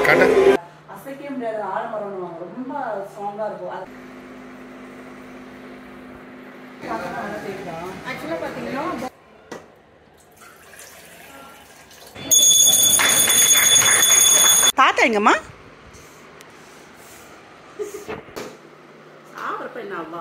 காட்டு அசைக்க முடியாத ஆலமரம்னுவாங்க ரொம்ப ஸ்ட்ராங்கா இருக்கும் அது பார்த்தா நல்லா தெரியுதா ஆக்சுவலாக பார்த்தீங்கன்னா தாத்தா எங்கம்மா சாப்பிட்றப்ப என்ன அவ்வா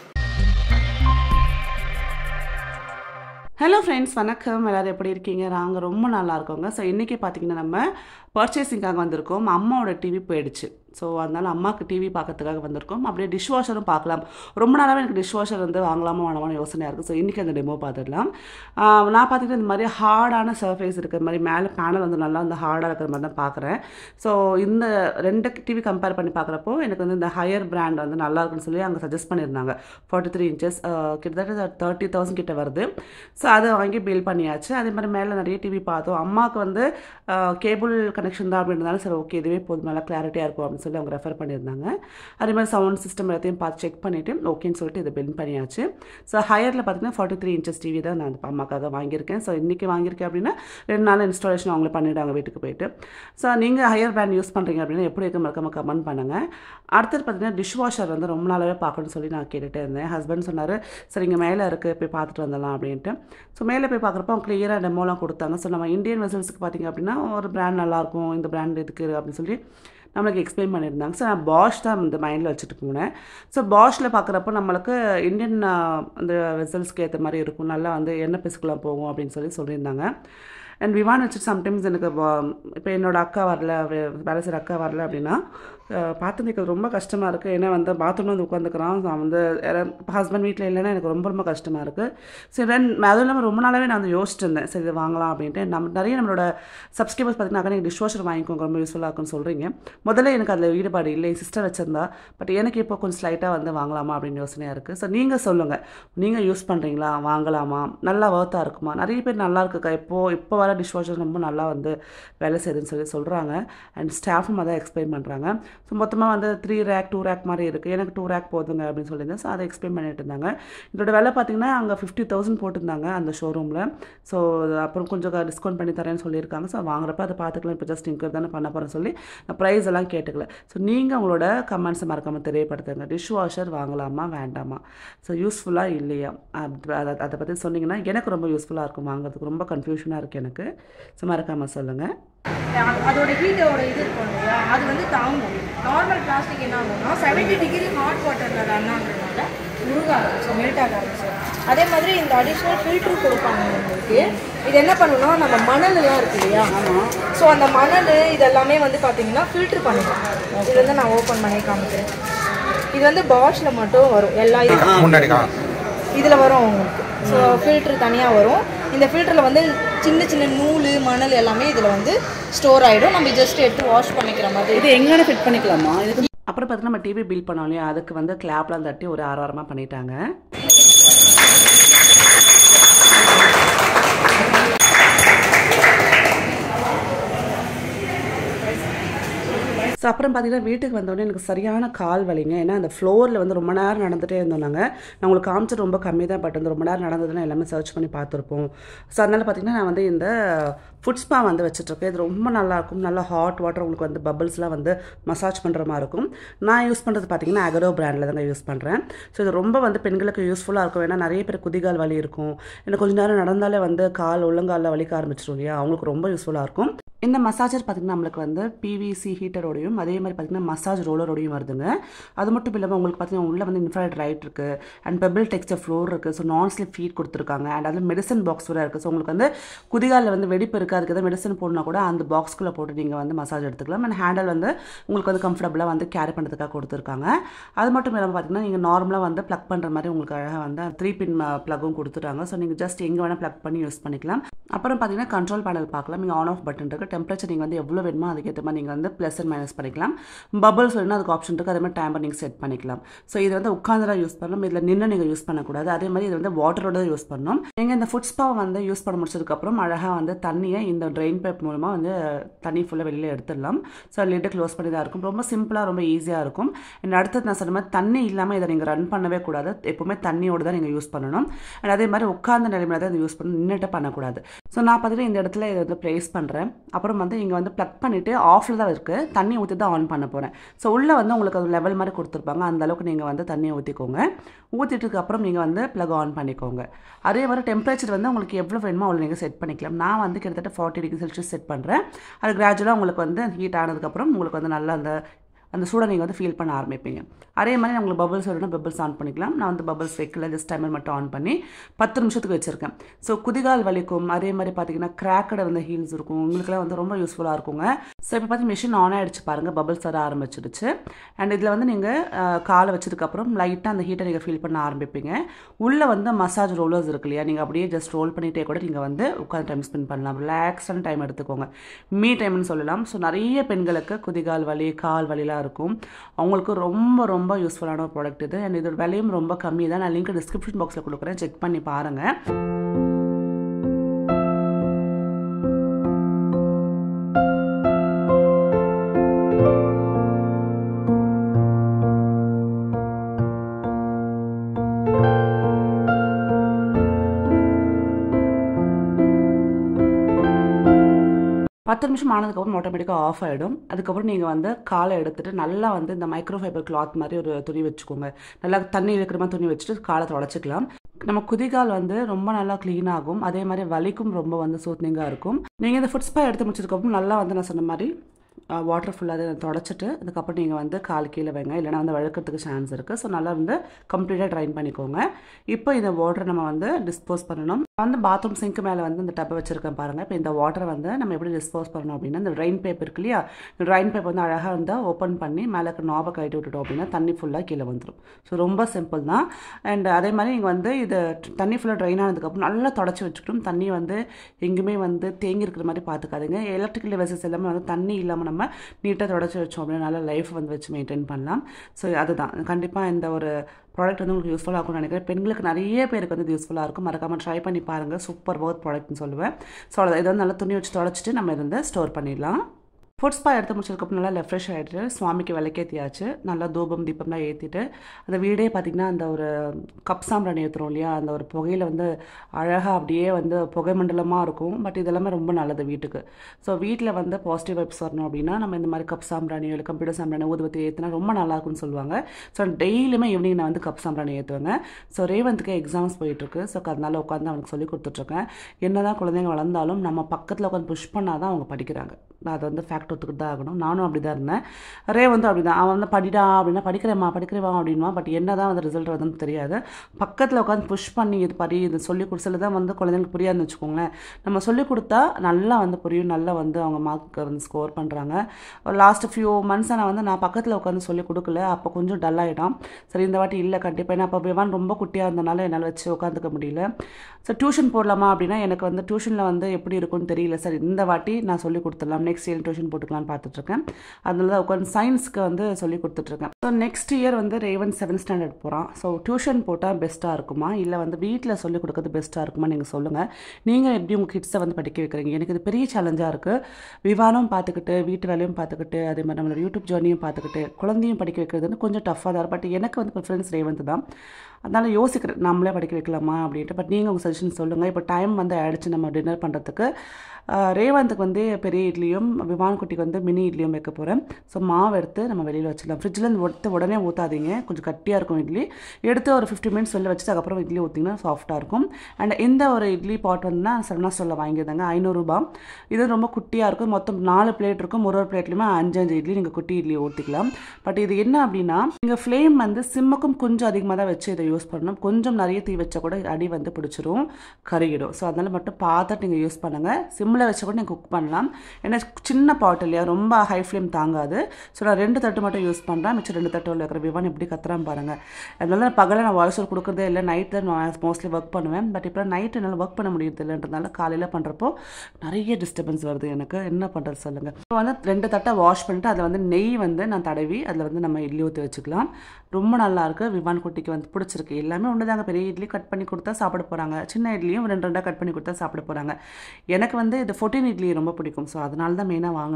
ஹலோ ஃப்ரெண்ட்ஸ் வணக்கம் எல்லோரும் எப்படி இருக்கீங்க நாங்கள் ரொம்ப நல்லா இருக்கோங்க ஸோ இன்றைக்கி பார்த்தீங்கன்னா நம்ம பர்ச்சேசிங்காக வந்திருக்கோம் அம்மாவோட டிவி போயிடுச்சு ஸோ அதனால் அம்மாவுக்கு டிவி பார்க்கறதுக்காக வந்திருக்கோம் அப்படியே டிஷ் வாஷரும் பார்க்கலாம் ரொம்ப நாளாகவே எனக்கு டிஷ் வாஷர் வந்து வாங்கலாமா வேணாமான்னு யோசனையாக இருக்குது ஸோ இன்றைக்கி அந்த டெமோ பார்த்துடலாம் ஆஹ் நான் பார்த்துக்கிட்டு இந்த மாதிரி ஹார்டான சர்ஃபேஸ் இருக்கிற மாதிரி மேலே பேனல் வந்து நல்லா அந்த ஹார்டாக இருக்கிற மாதிரி தான் பார்க்குறேன் ஸோ இந்த ரெண்டு டிவி கம்பேர் பண்ணி பார்க்குறப்போ எனக்கு வந்து இந்த ஹையர் பிராண்ட் வந்து நல்லா இருக்குன்னு சொல்லி அங்கே சஜஸ்ட் பண்ணியிருந்தாங்க ஃபார்ட்டி த்ரீ இன்ச்சஸ் கிட்டத்தட்ட தேர்ட்டி தௌசண்ட் கிட்ட வருது ஸோ அதை வாங்கி பில் பண்ணியாச்சு அதே மாதிரி மேலே நிறைய டிவி பார்த்தோம் அம்மாவுக்கு வந்து கேபிள் கனெக்ஷன் தான் அப்படின்றதால சரி ஓகே இதுவே போதும் நல்லா கிளாரிட்டியாக இருக்கும் அப்படின்னு சொல்லி அவங்க ரெஃபர் பண்ணியிருந்தாங்க அதே மாதிரி சவுண்ட் சிஸ்டம் எல்லாத்தையும் பார்த்து செக் பண்ணிவிட்டு ஓகேன்னு சொல்லிட்டு இதை பில் பண்ணியாச்சு ஸோ ஹையரில் பார்த்தீங்கன்னா ஃபார்ட்டி த்ரீ இன்ச்சஸ் டிவி தான் நான் அந்த அம்மாக்காக வாங்கியிருக்கேன் ஸோ இன்றைக்கி வாங்கியிருக்கேன் அப்படின்னா ரெண்டு நாள் இன்ஸ்டாலேஷன் அவங்களே பண்ணிவிடுவாங்க வீட்டுக்கு போயிட்டு ஸோ நீங்கள் ஹையர் பிராண்ட் யூஸ் பண்ணுறீங்க அப்படின்னா எப்படி இருக்க மறக்காம கமெண்ட் பண்ணுங்கள் அடுத்தது பார்த்தீங்கன்னா டிஷ் வாஷர் வந்து ரொம்ப நாளாகவே பார்க்கணும்னு சொல்லி நான் கேட்டுகிட்டே இருந்தேன் ஹஸ்பண்ட் சொன்னார் சரி இங்கே மேலே இருக்குது போய் பார்த்துட்டு வந்துடலாம் அப்படின்ட்டு ஸோ மேலே போய் பார்க்குறப்போ அவங்க கிளியராக டெமோலாம் கொடுத்தாங்க ஸோ நம்ம இந்தியன் வெசல்ஸுக்கு பார்த்தீங்க அப்படின்னா ஒரு பிராண்ட் நல்லாயிருக்கும் இந்த பிராண்ட் இதுக்கு அப்படின்னு சொல்லி நம்மளுக்கு எக்ஸ்பிளைன் பண்ணியிருந்தாங்க ஸோ நான் பாஷ் தான் இந்த மைண்டில் வச்சுட்டு போனேன் ஸோ பாஷில் பார்க்குறப்போ நம்மளுக்கு இந்தியன் அந்த வெசல்ஸ்க்கு ஏற்ற மாதிரி இருக்கும் நல்லா வந்து எண்ணெய் பிசுக்கெலாம் போகும் அப்படின்னு சொல்லி சொல்லியிருந்தாங்க அண்ட் விவான் வச்சுட்டு சம்டைம்ஸ் எனக்கு இப்போ என்னோட அக்கா வரல வே- வேலை செய்கிற அக்கா வரல அப்படின்னா பார்த்து நிற்கிறது ரொம்ப கஷ்டமாக இருக்குது ஏன்னா வந்து பாத்ரூம் வந்து உட்காந்துக்கிறான் நான் வந்து ஹஸ்பண்ட் வீட்டில் இல்லைன்னா எனக்கு ரொம்ப ரொம்ப கஷ்டமாக இருக்குது சரி then அதுவும் இல்லாமல் ரொம்ப நாளாகவே நான் வந்து யோசிச்சுட்டு இருந்தேன் சரி இது வாங்கலாம் அப்படின்ட்டு நம்ம நிறைய நம்மளோட சப்ஸ்கிரைபர்ஸ் பார்த்தீங்கன்னா நீங்கள் டிஷ் வாஷர் வாங்கிக்கோங்க ரொம்ப யூஸ்ஃபுல்லாக இருக்கும்னு சொல்கிறீங்க முதல்ல எனக்கு அதில் ஈடுபாடு இல்லை என் சிஸ்டர் வச்சிருந்தா பட் எனக்கு இப்போ கொஞ்சம் ஸ்லைட்டாக வந்து வாங்கலாமா அப்படின்னு யோசனையாக இருக்குது ஸோ நீங்கள் சொல்லுங்கள் நீங்கள் யூஸ் பண்ணுறீங்களா வாங்கலாமா நல்லா ஒர்த்தாக இருக்குமா நிறைய பேர் நல்லா இருக்குக்கா இப்போ இப்போ வர டிஷ் வாஷர் ரொம்ப நல்லா வந்து வேலை செய்யுதுன்னு சொல்லி சொல்கிறாங்க அண்ட் ஸ்டாஃபும் அதான் எக்ஸ்பிளைன் பண்ணுறாங்க ஸோ மொத்தமாக வந்து த்ரீ ரேக் டூ ரேக் மாதிரி இருக்குது எனக்கு டூ ரேக் போதுங்க அப்படின்னு சொல்லியிருந்தேன் ஸோ அதை எக்ஸ்பிளைன் பண்ணிட்டு இருந்தாங்க இதோட விலை பார்த்தீங்கன்னா அங்கே ஃபிஃப்டி தௌசண்ட் போட்டிருந்தாங்க அந்த ஷோரூமில் ஸோ அப்புறம் கொஞ்சம் டிஸ்கவுண்ட் பண்ணி தரேன்னு சொல்லியிருக்காங்க ஸோ வாங்குறப்ப அதை பார்த்துக்கலாம் இப்போ ஜஸ்ட் இன்கர் தானே பண்ண போகிறேன்னு சொல்லி நான் ப்ரைஸ் எல்லாம் கேட்டுக்கல ஸோ நீங்கள் உங்களோட கமெண்ட்ஸை மறக்காமல் தெரியப்படுத்துங்க டிஷ் வாஷர் வாங்கலாமா வேண்டாமா ஸோ யூஸ்ஃபுல்லாக இல்லையா அது- அதை அதை பற்றி சொன்னீங்கன்னா எனக்கு ரொம்ப யூஸ்ஃபுல்லாக இருக்கும் வாங்குறதுக்கு ரொம்ப கன்ஃபியூஷனாக இருக்குது எனக்கு ஸோ மறக்காமல் சொல்லுங்கள் அது- அதோட ஹீட்டோட இது இருக்கும் இல்லையா அது வந்து தாங்கும் நார்மல் பிளாஸ்டிக் என்ன ஆகும்னா செவன்டி டிகிரி ஹாட் வாட்டரில் ரன் ஆகுறதுனால உருக ஆரம்பிச்சு மெல்ட் ஆக ஆரம்பிச்சு அதே மாதிரி இந்த அடிஷ்னல் ஃபில்ட்ரு கொடுப்பாங்க உங்களுக்கு இது என்ன பண்ணணும்னா நம்ம மணல் எல்லாம் இருக்கு இல்லையா ஸோ அந்த மணல் இதெல்லாமே வந்து பார்த்தீங்கன்னா ஃபில்ட்ரு பண்ணிடும் இது வந்து நான் ஓப்பன் பண்ணி காமிக்கிறேன் இது வந்து பாஷில் மட்டும் வரும் எல்லா இதுவும் முன்னாடி கா இதில் வரும் உங்களுக்கு ஸோ ஃபில்ட்ரு தனியாக வரும் இந்த ஃபில்டரில் வந்து சின்ன சின்ன நூல் மணல் எல்லாமே இதில் வந்து ஸ்டோர் ஆகிடும் நம்ம ஜஸ்ட் எடுத்து வாஷ் பண்ணிக்கிற மாதிரி இது எங்கே ஃபிட் பண்ணிக்கலாமா இதுக்கு அப்புறம் பார்த்தீங்கன்னா நம்ம டிவி பில் பண்ணோம் இல்லையா அதுக்கு வந்து கிளாப்லாம் தட்டி ஒரு ஆரவாரமாக பண்ணிட்டாங்க ஸோ அப்புறம் பார்த்தீங்கன்னா வீட்டுக்கு வந்தோடனே எனக்கு சரியான கால் வலிங்க ஏன்னா அந்த ஃப்ளோரில் வந்து ரொம்ப நேரம் நடந்துகிட்டே இருந்தோம் நாங்கள் நான் உங்களுக்கு காமிச்சது ரொம்ப கம்மி தான் பட் வந்து ரொம்ப நேரம் நடந்ததுன்னா எல்லாமே சர்ச் பண்ணி பார்த்துருப்போம் ஸோ அதனால் பார்த்தீங்கன்னா நான் வந்து இந்த ஃபுட் ஸ்பா வந்து வச்சுட்ருக்கேன் இது ரொம்ப நல்லாயிருக்கும் நல்லா ஹாட் வாட்டர் உங்களுக்கு வந்து பபிள்ஸ்லாம் வந்து மசாஜ் பண்ணுற மாதிரி இருக்கும் நான் யூஸ் பண்ணுறது பார்த்தீங்கன்னா அகரோ பிராண்டில் தாங்க யூஸ் பண்ணுறேன் ஸோ இது ரொம்ப வந்து பெண்களுக்கு யூஸ்ஃபுல்லாக இருக்கும் ஏன்னா நிறைய பேர் குதிகால் வலி இருக்கும் இன்னும் கொஞ்ச நேரம் நடந்தாலே வந்து கால் உள்ளங்காலில் வலிக்க ஆரம்பிச்சிடும் இல்லையா அவங்களுக்கு ரொம்ப யூஸ்ஃபுல்லாக இருக்கும் இந்த மசாஜர் பார்த்திங்கன்னா நம்மளுக்கு வந்து பிவிசி ஹீட்டரோடையும் அதே மாதிரி பார்த்திங்கன்னா மசாஜ் ரோலரோடையும் வருதுங்க அது மட்டும் இல்லாமல் உங்களுக்கு பார்த்திங்கன்னா உள்ளே வந்து இன்ஃப்ராய்ட் ரைட் இருக்குது அண்ட் பெபிள் டெக்ஸ்டர் ஃப்ளோர் இருக்குது ஸோ நான் ஸ்லிப் ஃபீட் கொடுத்துருக்காங்க அண்ட் அதில் மெடிசன் பாக்ஸ் கூட இருக்குது ஸோ உங்களுக்கு வந்து குதிகாலில் வந்து வெடிப்பு இருக்குது அதுக்கு எதாவது மெடிசன் போடணும் கூட அந்த பாக்ஸ்குள்ளே போட்டு நீங்கள் வந்து மசாஜ் எடுத்துக்கலாம் அண்ட் ஹேண்டில் வந்து உங்களுக்கு வந்து கம்ஃபர்டபுளாக வந்து கேரி பண்ணுறதுக்காக கொடுத்துருக்காங்க அது மட்டும் இல்லாமல் பார்த்தீங்கன்னா நீங்கள் நார்மலாக வந்து ப்ளக் பண்ணுற மாதிரி உங்களுக்கு அழகாக வந்து த்ரீ பின் ப்ளக்கும் கொடுத்துட்டாங்க ஸோ நீங்கள் ஜஸ்ட் எங்கே வேணால் ப்ளக் பண்ணி யூஸ் பண்ணிக்கலாம் அப்புறம் பார்த்தீங்கன்னா கண்ட்ரோல் பேனல் பார்க்கலாம் நீங்கள் ஆன் ஆஃப் பட்டன் இருக்குது டெம்பரேச்சர் நீங்கள் வந்து எவ்வளோ வேணுமோ அதுக்கேற்ற மாதிரி நீங்கள் வந்து ப்ளஸ் அண்ட் மைனஸ் பண்ணிக்கலாம் பபிள்ஸ் வேணும்னா அதுக்கு ஆப்ஷன் இருக்குது அதே மாதிரி டேம்பர் நீங்கள் செட் பண்ணிக்கலாம் ஸோ இது வந்து உட்காந்துலாம் யூஸ் பண்ணணும் இதில் நின்று நீங்கள் யூஸ் பண்ணக்கூடாது அதே மாதிரி இது வந்து வாட்டரோட தான் யூஸ் பண்ணணும் நீங்கள் இந்த ஃபுட் ஸ்பா வந்து யூஸ் பண்ண முடிச்சதுக்கப்புறம் அழகாக வந்து தண்ணியை இந்த ட்ரெயின் பைப் மூலமாக வந்து தண்ணி ஃபுல்லாக வெளியில் எடுத்துடலாம் ஸோ லிட்டை க்ளோஸ் பண்ணி தான் இருக்கும் ரொம்ப சிம்பிளாக ரொம்ப ஈஸியாக இருக்கும் அண்ட் அடுத்தது நான் சொன்ன மாதிரி தண்ணி இல்லாமல் இதை நீங்கள் ரன் பண்ணவே கூடாது எப்போவுமே தண்ணியோடு தான் நீங்கள் யூஸ் பண்ணணும் அண்ட் அதே மாதிரி உட்கார்ந்த நிலைமையில தான் இதை யூஸ் பண்ணணும் நின்றுட்டு பண்ணக்கூடாது ஸோ நான் பார்த்துட்டு இந்த இடத்துல இதை வந்து ப்ளேஸ் பண்ணுறேன் அப்புறம் வந்து இங்கே வந்து ப்ளக் பண்ணிவிட்டு ஆஃபில் தான் இருக்குது தண்ணி ஊற்றி தான் ஆன் பண்ண போகிறேன் ஸோ உள்ளே வந்து உங்களுக்கு ஒரு லெவல் மாதிரி கொடுத்துருப்பாங்க அந்த அளவுக்கு நீங்கள் வந்து தண்ணியை ஊற்றிக்கோங்க ஊற்றிட்டுக்கு அப்புறம் நீங்கள் வந்து ப்ளக் ஆன் பண்ணிக்கோங்க அதே மாதிரி டெம்பரேச்சர் வந்து உங்களுக்கு எவ்வளோ வேணுமோ அவ்வளோ நீங்கள் செட் பண்ணிக்கலாம் நான் வந்து கிட்டத்தட்ட ஃபார்ட்டி டிகிரி செல்சியஸ் செட் பண்ணுறேன் அது கிராஜுவலாக உங்களுக்கு வந்து ஹீட் ஆனதுக்கப்புறம் உங்களுக்கு வந்து நல்லா அந்த அந்த சூடை நீங்கள் வந்து ஃபீல் பண்ண ஆரம்பிப்பீங்க அதே மாதிரி உங்களுக்கு பபிள்ஸ் வரணும் பபிள்ஸ் ஆன் பண்ணிக்கலாம் நான் வந்து பபிள்ஸ் வைக்கல ஜஸ்ட் டைமர் மட்டும் ஆன் பண்ணி பத்து நிமிஷத்துக்கு வச்சுருக்கேன் ஸோ குதிகால் வலிக்கும் அதே மாதிரி பார்த்தீங்கன்னா கிராக்கடை வந்து ஹீல்ஸ் இருக்கும் உங்களுக்குலாம் வந்து ரொம்ப யூஸ்ஃபுல்லாக இருக்குங்க ஸோ இப்போ பார்த்து மிஷின் ஆன் ஆகிடுச்சு பாருங்கள் பபிள்ஸ் வர ஆரம்பிச்சிடுச்சு அண்ட் இதில் வந்து நீங்கள் காலை வச்சதுக்கப்புறம் லைட்டாக அந்த ஹீட்டை நீங்கள் ஃபீல் பண்ண ஆரம்பிப்பீங்க உள்ளே வந்து மசாஜ் ரோலர்ஸ் இருக்கு இல்லையா நீங்கள் அப்படியே ஜஸ்ட் ரோல் பண்ணிகிட்டே கூட நீங்கள் வந்து உட்காந்து டைம் ஸ்பெண்ட் பண்ணலாம் ரிலாக்ஸான டைம் எடுத்துக்கோங்க மீ டைம்னு சொல்லலாம் ஸோ நிறைய பெண்களுக்கு குதிகால் வலி கால் வலிலாம் இருக்கும் அவங்களுக்கு ரொம்ப ரொம்ப யூஸ்ஃபுல்லான ஒரு ப்ராடக்ட் இது அண்ட் இதோட விலையும் ரொம்ப கம்மி தான் நான் லிங்க் டிஸ்கிரிப்ஷன் பாக்ஸில் கொடுக்குறேன் செக் பண்ணி பாருங்கள் பத்து நிமிஷம் ஆனதுக்கப்புறம் ஆட்டோமேட்டிக்காக ஆஃப் ஆகிடும் அதுக்கப்புறம் நீங்கள் வந்து காலை எடுத்துகிட்டு நல்லா வந்து இந்த மைக்ரோ ஃபைபர் கிளாத் மாதிரி ஒரு துணி வச்சுக்கோங்க நல்லா தண்ணி இருக்கிற மாதிரி துணி வச்சுட்டு காலை தொடச்சிக்கலாம் நம்ம குதிகால் வந்து ரொம்ப நல்லா க்ளீன் ஆகும் அதே மாதிரி வலிக்கும் ரொம்ப வந்து சூத்னிங்காக இருக்கும் நீங்கள் இந்த ஃபுட் ஸ்பா எடுத்து முடிச்சதுக்கப்புறம் நல்லா வந்து நான் சொன்ன மாதிரி வாட்டர் ஃபுல்லாக அதை தொடச்சிட்டு அதுக்கப்புறம் நீங்கள் வந்து கால் கீழே வைங்க இல்லைனா வந்து வழுக்கிறதுக்கு சான்ஸ் இருக்குது ஸோ நல்லா வந்து கம்ப்ளீட்டாக ட்ரைன் பண்ணிக்கோங்க இப்போ இந்த வாட்டரை நம்ம வந்து டிஸ்போஸ் பண்ணணும் வந்து பாத்ரூம் சிங்க் மேலே வந்து இந்த டப்பை வச்சுருக்கேன் பாருங்கள் இப்போ இந்த வாட்டரை வந்து நம்ம எப்படி டிஸ்போஸ் பண்ணணும் அப்படின்னா இந்த ட்ரைன் பேப்பர் இருக்கு இல்லையா இந்த ட்ரைன் பேப்பர் வந்து அழகாக வந்து ஓப்பன் பண்ணி மேலே இருக்க நாபை கட்டி விட்டுட்டோம் அப்படின்னா தண்ணி ஃபுல்லாக கீழே வந்துடும் ஸோ ரொம்ப சிம்பிள் தான் அண்ட் அதே மாதிரி நீங்கள் வந்து இது தண்ணி ஃபுல்லாக ட்ரைன் ஆனதுக்கப்புறம் நல்லா தொடச்சி வச்சுக்கணும் தண்ணி வந்து எங்கேயுமே வந்து தேங்கி இருக்கிற மாதிரி பார்த்துக்காதீங்க எலக்ட்ரிக்கல் டிவைசஸ் எல்லாமே வந்து தண்ணி இல்லாமல் நம்ம நீட்டாக தொடச்சி வச்சோம் அப்படின்னா நல்லா லைஃப் வந்து வச்சு மெயின்டைன் பண்ணலாம் ஸோ அதுதான் கண்டிப்பாக இந்த ஒரு ப்ராடக்ட் வந்து உங்களுக்கு யூஸ்ஃபுல்லாக இருக்கும்னு நினைக்கிறேன் பெண்களுக்கு நிறைய பேருக்கு வந்து இது யூஸ்ஃபுல்லாக இருக்கும் மறக்காமல் ட்ரை பண்ணி பாருங்கள் சூப்பர் ஒர்க் ப்ராடக்ட்னு சொல்லுவேன் ஸோ அதை இதை வந்து நல்லா துணி வச்சு தொடச்சிட்டு நம்ம இதை வந்து ஸ்டோர் பண்ணிடலாம் ஃபுட் ஸ்பா எடுத்து முடிச்சதுக்கப்புறம் நல்லா ரெஃப்ரெஷ் ஆகிட்டு சுவாமிக்கு விளக்கேற்றியாச்சு நல்லா தூபம் தீபம்லாம் ஏற்றிட்டு அந்த வீடே பார்த்திங்கன்னா அந்த ஒரு கப் சாம்பிராணி ஏற்றுறோம் இல்லையா அந்த ஒரு புகையில் வந்து அழகாக அப்படியே வந்து புகை மண்டலமாக இருக்கும் பட் இதெல்லாமே ரொம்ப நல்லது வீட்டுக்கு ஸோ வீட்டில் வந்து பாசிட்டிவ் வைப்ஸ் வரணும் அப்படின்னா நம்ம இந்த மாதிரி கப் சாம்பிராணி இல்லை கம்ப்யூட்டர் சாம்பிராணி ஊதுபத்தி ஏற்றினா ரொம்ப நல்லா இருக்கும்னு சொல்லுவாங்க ஸோ டெய்லியுமே ஈவினிங் நான் வந்து கப் சாம்பிராணி ஏற்றுவேங்க ஸோ ரேவந்துக்கு எக்ஸாம்ஸ் போயிட்டுருக்கு ஸோ அதனால் உட்காந்து அவனுக்கு சொல்லி கொடுத்துட்ருக்கேன் என்ன தான் குழந்தைங்க வளர்ந்தாலும் நம்ம பக்கத்தில் உட்காந்து புஷ் பண்ணால் தான் அவங்க படிக்கிறாங்க அது வந்து ஃபேக்ட் ஒத்துக்கிட்டு தான் ஆகணும் நானும் அப்படி தான் இருந்தேன் ரே வந்து அப்படி தான் அவன் வந்து படிடா அப்படின்னா படிக்கிறேம்மா படிக்கிறவா அப்படின்வா பட் என்ன தான் வந்து ரிசல்ட் வருதுன்னு தெரியாது பக்கத்தில் உட்காந்து புஷ் பண்ணி இது படி இது சொல்லி கொடு சில தான் வந்து குழந்தைங்களுக்கு புரியாதுன்னு வச்சுக்கோங்களேன் நம்ம சொல்லி கொடுத்தா நல்லா வந்து புரியும் நல்லா வந்து அவங்க மார்க் வந்து ஸ்கோர் பண்ணுறாங்க லாஸ்ட் ஃபியூ மந்த்ஸாக நான் வந்து நான் பக்கத்தில் உட்காந்து சொல்லி கொடுக்கல அப்போ கொஞ்சம் டல் ஆகிட்டான் சரி இந்த வாட்டி இல்லை கண்டிப்பாக ஏன்னா அப்போ விவான் ரொம்ப குட்டியாக இருந்தனால என்னால் வச்சு உட்காந்துக்க முடியல ஸோ டியூஷன் போடலாமா அப்படின்னா எனக்கு வந்து டியூஷனில் வந்து எப்படி இருக்கும்னு தெரியல சார் இந்த வாட்டி நான் சொல்லி கொடுத்துடலாம் நெக்ஸ்ட் இயர் டியூஷன் போட்டுக்கலாம்னு பார்த்துட்ருக்கேன் அதனால தான் உட்காந்து சயின்ஸ்க்கு வந்து சொல்லி கொடுத்துட்ருக்கேன் ஸோ நெக்ஸ்ட் இயர் வந்து ரேவன் செவன்த் ஸ்டாண்டர்ட் போகிறான் ஸோ டியூஷன் போட்டால் பெஸ்ட்டாக இருக்குமா இல்லை வந்து வீட்டில் சொல்லிக் கொடுக்கறது பெஸ்ட்டாக இருக்குமா நீங்கள் சொல்லுங்கள் நீங்கள் எப்படி உங்கள் கிட்ஸை வந்து படிக்க வைக்கிறீங்க எனக்கு இது பெரிய சேலஞ்சாக இருக்குது விவானம் பார்த்துக்கிட்டு வீட்டு வேலையும் பார்த்துக்கிட்டு அதே மாதிரி நம்மளோட யூடியூப் ஜேர்னியும் பார்த்துக்கிட்டு குழந்தையும் படிக்க வைக்கிறதுன்னு கொஞ்சம் டஃப்பாக தான் பட் எனக்கு வந்து ப்ரிஃபரன்ஸ் ரேவந்த் தான் அதனால் யோசிக்கிறேன் நம்மளே படிக்க வைக்கலாமா அப்படின்ட்டு பட் நீங்கள் உங்கள் சஜஷன் சொல்லுங்கள் இப்போ டைம் வந்து ஆயிடுச்சு நம்ம டின்னர் பண்ணுறதுக்கு ரேவந்துக்கு வந்து பெரிய இட்லியும் விவான் குட்டிக்கு வந்து மினி இட்லியும் வைக்க போகிறேன் ஸோ மாவு எடுத்து நம்ம வெளியில் வச்சிடலாம் ஃப்ரிட்ஜில் எடுத்து உடனே ஊற்றாதீங்க கொஞ்சம் கட்டியாக இருக்கும் இட்லி எடுத்து ஒரு ஃபிஃப்டி மினிட்ஸ் வெளில வச்சுட்டு அதுக்கப்புறம் இட்லி ஊற்றிங்கன்னா சாஃப்ட்டாக இருக்கும் அண்ட் இந்த ஒரு இட்லி பாட் வந்து நான் சரணா ஸ்டோரில் வாங்கியிருந்தாங்க ஐநூறுரூபா இது ரொம்ப குட்டியாக இருக்கும் மொத்தம் நாலு பிளேட் இருக்கும் ஒரு ஒரு பிளேட்லையுமே அஞ்சு அஞ்சு இட்லி நீங்கள் குட்டி இட்லி ஊற்றிக்கலாம் பட் இது என்ன அப்படின்னா நீங்கள் ஃப்ளேம் வந்து சிம்முக்கும் கொஞ்சம் அதிகமாக தான் வச்சு இதை யூஸ் பண்ணணும் கொஞ்சம் நிறைய தீ வச்சா கூட அடி வந்து பிடிச்சிரும் கருகிடும் ஸோ அதனால் மட்டும் பார்த்துட்டு நீங்கள் யூஸ் பண்ணுங்கள் சிம்மில் வச்சு கூட நீங்கள் குக் பண்ணலாம் ஏன்னா சின்ன பாட் இல்லையா ரொம்ப ஹை ஃப்ளேம் தாங்காது ஸோ நான் ரெண்டு தட்டு மட்டும் யூஸ் பண்ணுறேன் மிச்சம் ரெண்டு தட்டு உள்ள இருக்கிற விவான் எப்படி கத்துறான் பாருங்கள் அதனால பகலில் நான் வாய்ஸ் கொடுக்குறதே இல்லை நைட் தான் நான் மோஸ்ட்லி ஒர்க் பண்ணுவேன் பட் இப்போ நைட் என்னால் ஒர்க் பண்ண முடியுது இல்லைன்றதுனால காலையில் பண்ணுறப்போ நிறைய டிஸ்டர்பன்ஸ் வருது எனக்கு என்ன பண்ணுறது சொல்லுங்கள் இப்போ வந்து ரெண்டு தட்டை வாஷ் பண்ணிட்டு அதில் வந்து நெய் வந்து நான் தடவி அதில் வந்து நம்ம இட்லி ஊற்றி வச்சுக்கலாம் ரொம்ப நல்லா இருக்கு விவான் குட்டிக்கு வந்து பிடிச்சிருக்கு எல்லாமே ஒன்று தாங்க பெரிய இட்லி கட் பண்ணி கொடுத்தா சாப்பிட போகிறாங்க சின்ன இட்லியும் ரெண்டு ரெண்டாக கட் பண்ணி கொடுத்தா சாப்பிட போகிறாங்க எனக்கு வந்து இது ஃபோர்டீன் இட்லி ரொம்ப பிடிக்கும் ஸோ அதனால தான் மெயினாக வாங்கினேன்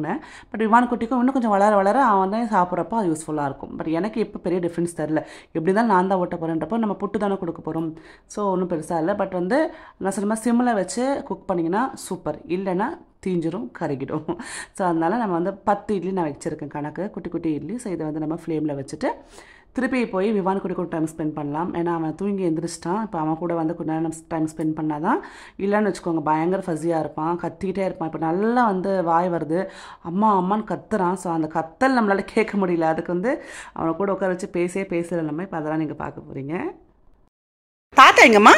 வாங்கினேன் பட் விவான் குட்டிக்கும் இன்னும் கொஞ்சம் வளர வளர அவன் தான் சாப்பிட்றப்போ அது யூஸ்ஃபுல்லாக இருக்கும் பட் எனக்கு இப்போ பெரிய டிஃப்ரென்ஸ் தெரில எப்படி தான் நான் தான் ஓட்ட போகிறேன்றப்போ நம்ம புட்டு தானே கொடுக்க போகிறோம் ஸோ ஒன்றும் பெருசாக இல்லை பட் வந்து நான் சொன்ன மாதிரி சிம்மில் வச்சு குக் பண்ணிங்கன்னா சூப்பர் இல்லைன்னா தீஞ்சிரும் கருகிடும் ஸோ அதனால் நம்ம வந்து பத்து இட்லி நான் வச்சுருக்கேன் கணக்கு குட்டி குட்டி இட்லி ஸோ இதை வந்து நம்ம ஃப்ளேமில் வச்சுட்டு திருப்பி போய் விவான் கூட கூட டைம் ஸ்பெண்ட் பண்ணலாம் ஏன்னா அவன் தூங்கி எந்திரிச்சிட்டான் இப்போ அவன் கூட வந்து கொஞ்ச நேரம் டைம் ஸ்பெண்ட் பண்ணால் தான் இல்லைன்னு வச்சுக்கோங்க பயங்கர ஃபஸியாக இருப்பான் கத்திக்கிட்டே இருப்பான் இப்போ நல்லா வந்து வாய் வருது அம்மா அம்மான்னு கத்துறான் ஸோ அந்த கத்தல் நம்மளால் கேட்க முடியல அதுக்கு வந்து அவனை கூட உட்கார வச்சு பேசவே பேசுகிற நம்ம இப்போ அதெல்லாம் நீங்கள் பார்க்க போகிறீங்க தாத்தா எங்கம்மா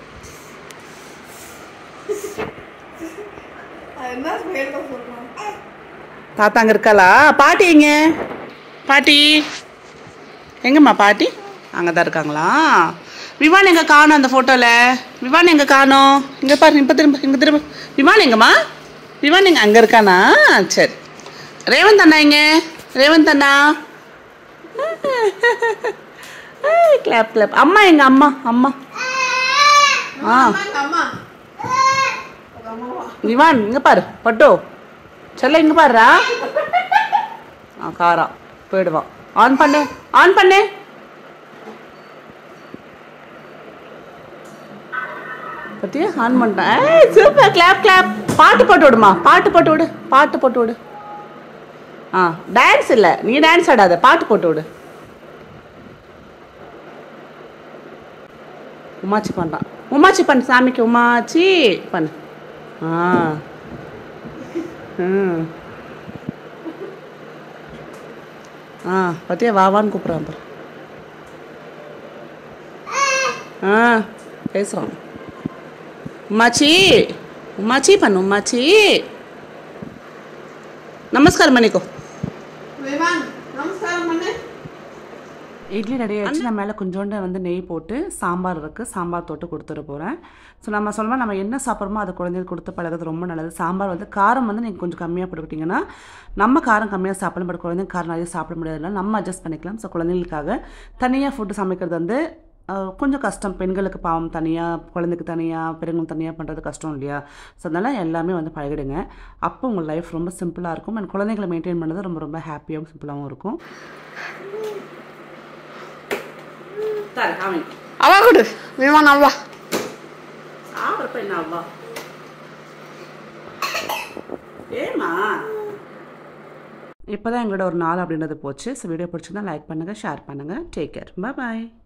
தாத்தா அங்கே இருக்காளா பாட்டி எங்க பாட்டி எங்கம்மா பாட்டி அங்கே தான் இருக்காங்களா விவான் எங்கே காணும் அந்த ஃபோட்டோவில் விவான் எங்கே காணும் இங்கே பாரு இப்போ திரும்ப இங்கே திரும்ப விவான் எங்கம்மா விவான் எங்க அங்கே இருக்கானா சரி ரேவந்த் அண்ணா எங்க ரேவந்த் அண்ணா கிளாப் கிளாப் அம்மா எங்க அம்மா அம்மா ஆ விவான் இங்கே பாரு பட்டு செல்ல இங்கே பாருடா ஆ காரா போயிடுவான் ஆன் பண்ணு ஆன் பண்ணு பத்தியா ஆன் பண்ணிட்டேன் ஏய் சூப்பர் கிளாப் கிளாப் பாட்டு போட்டு விடுமா பாட்டு போட்டு விடு பாட்டு போட்டு விடு ஆ டான்ஸ் இல்லை நீ டான்ஸ் ஆடாத பாட்டு போட்டு விடு உமாச்சி பண்ணுறான் உமாச்சி பண்ணு சாமிக்கு உமாச்சி பண்ணு ஆ ம் ஆ பத்தியா வாவான்னு கூப்பிட்றான் பாரு ஆ பேசுகிறான் உமாச்சி உமாச்சி பண்ணு உமாச்சி நமஸ்காரம் பண்ணிக்கோ இட்லி ரெடி ஆயிடுச்சு நான் மேலே கொஞ்சோண்டு வந்து நெய் போட்டு சாம்பார் இருக்குது சாம்பார் தொட்டு கொடுத்துட போகிறேன் ஸோ நம்ம சொல்லுவோம் நம்ம என்ன சாப்பிட்றோமோ அதை குழந்தைங்களுக்கு கொடுத்து பழகிறது ரொம்ப நல்லது சாம்பார் வந்து காரம் வந்து நீங்கள் கொஞ்சம் கம்மியாக போட்டுக்கிட்டிங்கன்னா நம்ம காரம் கம்மியாக சாப்பிடலாம் பட் குழந்தைங்க காரம் நிறைய சாப்பிட முடியாதுனால நம்ம அட்ஜஸ்ட் பண்ணிக்கலாம் ஸோ குழந்தைங்களுக்காக தனியாக ஃபுட்டு சமைக்கிறது வந்து அஹ், கொஞ்சம் கஷ்டம் பெண்களுக்கு பாவம் தனியாக குழந்தைக்கு தனியாக பெண்களுக்கு தனியாக பண்ணுறது கஷ்டம் இல்லையா ஸோ அதனால் எல்லாமே வந்து பழகிடுங்க அப்போ உங்கள் லைஃப் ரொம்ப சிம்பிளாக இருக்கும் அண்ட் குழந்தைங்களை மெயின்டைன் பண்ணுறது ரொம்ப ரொம்ப ஹாப்பியாகவும் சிம்பிளாகவும் இருக்கும் தர அவன் அவா கொடு விமானம் அவா சாப்பிட்றப்ப என்ன அவ்வா ஏமா இப்போ தான் எங்களோட ஒரு நாள் அப்படின்றது போச்சு ஸோ வீடியோ பிடிச்சிருந்தா லைக் பண்ணுங்கள் ஷேர் பண்ணுங்கள் டேக் கேர் பாய்